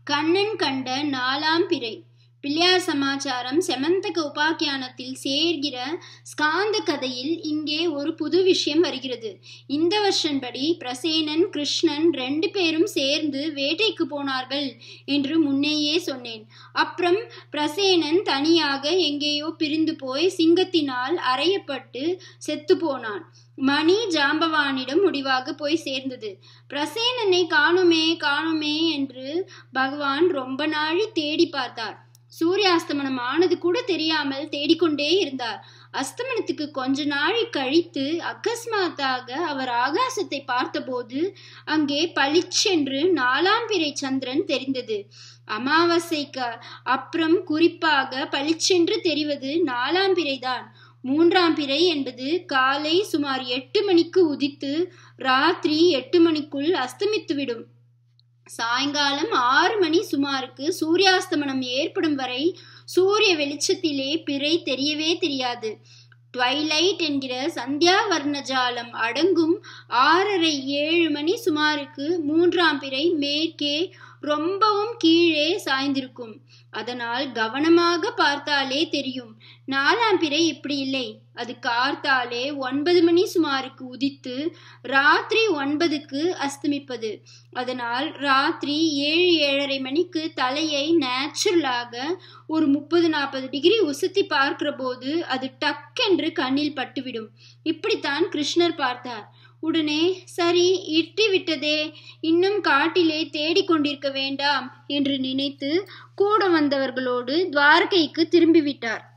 கண்ணன் கண்ட நாலாம் பிறை பிள்ளையார் சமாச்சாரம் செமந்தக உபாக்கியானத்தில் சேர்கிற ஸ்காந்த கதையில் இங்கே ஒரு புது விஷயம் வருகிறது இந்த வருஷன்படி பிரசேனன் கிருஷ்ணன் ரெண்டு பேரும் சேர்ந்து வேட்டைக்கு போனார்கள் என்று முன்னேயே சொன்னேன் அப்புறம் பிரசேனன் தனியாக எங்கேயோ பிரிந்து போய் சிங்கத்தினால் அறையப்பட்டு செத்து போனான் மணி ஜாம்பவானிடம் முடிவாக போய் சேர்ந்தது பிரசேனனை காணுமே காணுமே என்று பகவான் ரொம்ப நாழி தேடி பார்த்தார் சூரியாஸ்தமனம் ஆனது கூட தெரியாமல் தேடிக்கொண்டே இருந்தார் அஸ்தமனத்துக்கு கொஞ்ச நாழி கழித்து அக்கஸ்மாத்தாக அவர் ஆகாசத்தை பார்த்தபோது அங்கே பளிச்சென்று நாலாம் பிறை சந்திரன் தெரிந்தது அமாவாசைக்கு அப்புறம் குறிப்பாக பளிச்சென்று தெரிவது நாலாம் பிறைதான் மூன்றாம் பிறை என்பது காலை சுமார் எட்டு மணிக்கு உதித்து ராத்திரி எட்டு மணிக்குள் அஸ்தமித்துவிடும் சாயங்காலம் ஆறு மணி சுமாருக்கு சூரியாஸ்தமனம் ஏற்படும் வரை சூரிய வெளிச்சத்திலே பிறை தெரியவே தெரியாது ட்வைலைட் என்கிற சந்தியா வர்ணஜாலம் அடங்கும் ஆறரை ஏழு மணி சுமாருக்கு மூன்றாம் பிறை மேற்கே ரொம்பவும் கீழே சாய்ந்திருக்கும் அதனால் கவனமாக பார்த்தாலே தெரியும் நாலாம் பிறை இப்படி இல்லை அது கார்த்தாலே ஒன்பது மணி சுமாருக்கு உதித்து ராத்திரி ஒன்பதுக்கு அஸ்தமிப்பது அதனால் ராத்திரி ஏழு ஏழரை மணிக்கு தலையை நேச்சுரலாக ஒரு முப்பது நாற்பது டிகிரி உசுத்தி பார்க்கிற போது அது டக்கென்று கண்ணில் பட்டுவிடும் இப்படித்தான் கிருஷ்ணர் பார்த்தார் உடனே சரி இட்டி விட்டதே இன்னும் காட்டிலே தேடிக்கொண்டிருக்க வேண்டாம் என்று நினைத்து கூட வந்தவர்களோடு துவாரகைக்கு திரும்பிவிட்டார்